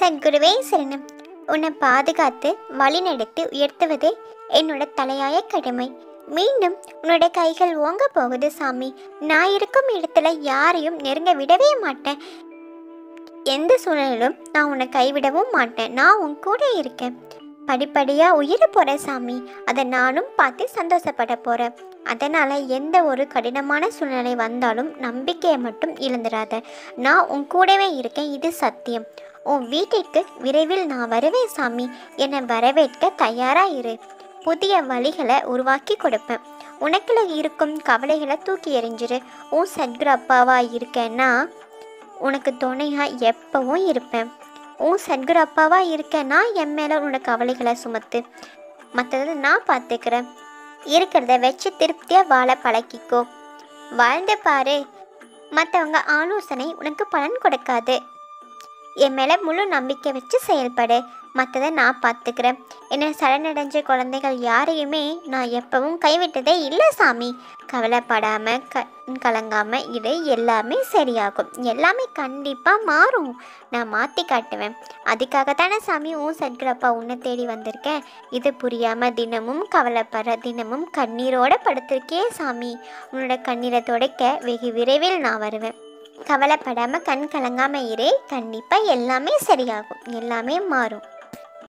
சத்குருவே சரணம் உன்னை பாதுகாத்து வழிநடத்தி உயர்த்துவதே என்னோட தலையாய கடமை மீண்டும் உன்னோட கைகள் ஓங்க போகுது சாமி நான் இருக்கும் இடத்துல யாரையும் நெருங்க விடவே மாட்டேன் எந்த சூழ்நிலையிலும் நான் உன்னை கைவிடவும் மாட்டேன் நான் உன் கூட இருக்கேன் படிப்படியாக உயிர போகிறேன் சாமி அதை நானும் பார்த்து சந்தோஷப்பட போகிறேன் அதனால் எந்த ஒரு கடினமான சூழ்நிலை வந்தாலும் நம்பிக்கையை மட்டும் இழந்துடாத நான் உன் கூடவே இருக்கேன் இது சத்தியம் உன் வீட்டிற்கு விரைவில் நான் வருவேன் சாமி என்னை வரவேற்க தயாராக இரு புதிய வழிகளை உருவாக்கி கொடுப்பேன் உனக்குள்ள இருக்கும் கவலைகளை தூக்கி எறிஞ்சிரு உன் சத்குரு அப்பாவா இருக்கேன்னா உனக்கு துணையாக எப்பவும் இருப்பேன் உன் சத்குரு அப்பாவா இருக்கேன்னா என் மேலே உன்னோட கவலைகளை சுமத்து மற்றதை நான் பார்த்துக்கிறேன் இருக்கிறத வச்சு திருப்தியாக வாழ பழக்கிக்கோ வாழ்ந்து பாரு மற்றவங்க ஆலோசனை உனக்கு பலன் கொடுக்காது என் மேலே முழு நம்பிக்கை வச்சு செயல்படு மற்றதை நான் பார்த்துக்கிறேன் என்னை சரணடைஞ்ச குழந்தைகள் யாரையுமே நான் எப்பவும் கைவிட்டதே இல்லை சாமி கவலைப்படாமல் க கலங்காமல் இது எல்லாமே சரியாகும் எல்லாமே கண்டிப்பாக மாறும் நான் மாற்றி காட்டுவேன் அதுக்காக தானே சாமி உன் சத்குரப்பா உன்னை தேடி வந்திருக்கேன் இது புரியாமல் தினமும் கவலைப்படுற தினமும் கண்ணீரோட படுத்திருக்கே சாமி உன்னோட கண்ணீரை துடைக்க வெகு விரைவில் நான் வருவேன் கவலைப்படாமல் கண் கலங்காமல் இரு கண்டிப்பாக எல்லாமே சரியாகும் எல்லாமே மாறும்